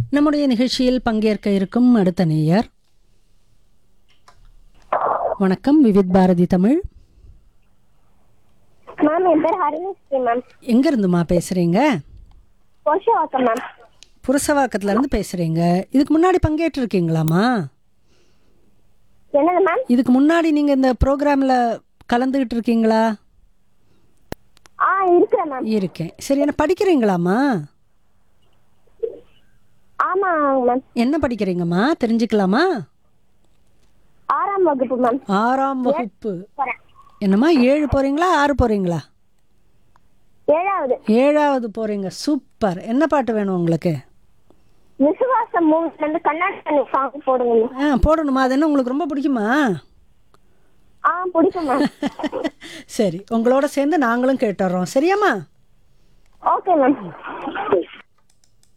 நம்முடைய நிகழ்ச்சியில் பங்கேற்க இருக்கும் அடுத்த நேயர் வணக்கம் விவித் பாரதி தமிழ் மேம் என் பேர் ஹரிணிஸ்ரீ மேம் எங்க இருந்துமா பேசுறீங்க பொருஷவாக்கம் மேம் புரசவாக்கத்துல இருந்து பேசுறீங்க இதுக்கு முன்னாடி பங்கேற்று இருக்கீங்களாமா என்னது மேம் இதுக்கு முன்னாடி நீங்க இந்த ப்ரோக்ராம்ல கலந்துகிட்டு இருக்கீங்களா ஆ இருக்கிறேன் மேம் இருக்கேன் சரி என்ன படிக்கிறீங்களாமா ஆமாங்க மேம் என்ன படிக்கிறீங்கம்மா தெரிஞ்சுக்கலாமா ஆறாம் வகுப்பு மேம் ஆறாம் வகுப்பு போறேன் என்னம்மா ஏழு போறீங்களா ஆறு போறீங்களா ஏழாவது ஏழாவது போறீங்க சூப்பர் என்ன பாட்டு வேணும் உங்களுக்கு விசுவாசம் மூவில இருந்து கண்ணாடி சாங் போடுங்க மேம் ஆ போடணுமா அது என்ன உங்களுக்கு ரொம்ப பிடிக்குமா ஆ பிடிக்கும் மேம் சரி உங்களோட சேர்ந்து நாங்களும் கேட்டுறோம் சரியாம்மா ஓகே மேம்